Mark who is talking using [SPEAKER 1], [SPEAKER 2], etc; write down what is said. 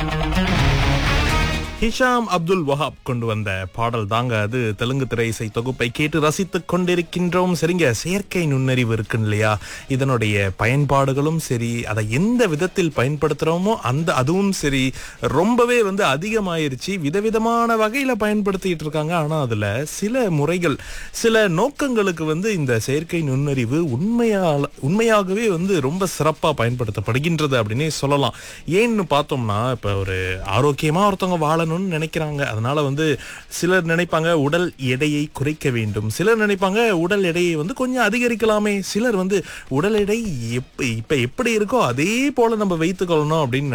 [SPEAKER 1] Hisham Abdul Wahab கொண்டு வந்த பாடல் தாங்க அது தெலுங்கு திரை இசை தொகுப்பை கேட்டு ரசித்துக் கொண்டிருக்கின்றோம் சரிங்க செயற்கை நுண்ணறிவு இருக்கு இல்லையா இதனுடைய பயன்பாடுகளும் சரி அதை எந்த விதத்தில் பயன்படுத்துறோமோ அந்த அதுவும் சரி ரொம்பவே வந்து அதிகமாயிருச்சு விதவிதமான வகையில பயன்படுத்திட்டு இருக்காங்க ஆனா அதுல சில முறைகள் சில நோக்கங்களுக்கு வந்து இந்த செயற்கை நுண்ணறிவு உண்மையா உண்மையாகவே வந்து ரொம்ப சிறப்பா பயன்படுத்தப்படுகின்றது அப்படின்னே சொல்லலாம் ஏன்னு பார்த்தோம்னா இப்ப ஒரு ஆரோக்கியமா ஒருத்தவங்க வாழணும்னு நினைக்கிறாங்க அதனால வந்து சிலர் நினைப்பாங்க உடல் எடையை குறைக்க வேண்டும் சிலர் நினைப்பாங்க உடல் எடையை வந்து கொஞ்சம் அதிகரிக்கலாமே சிலர் வந்து உடல் எடை எப்ப இப்ப எப்படி இருக்கோ அதே போல நம்ம வைத்துக்கொள்ளணும் அப்படின்னு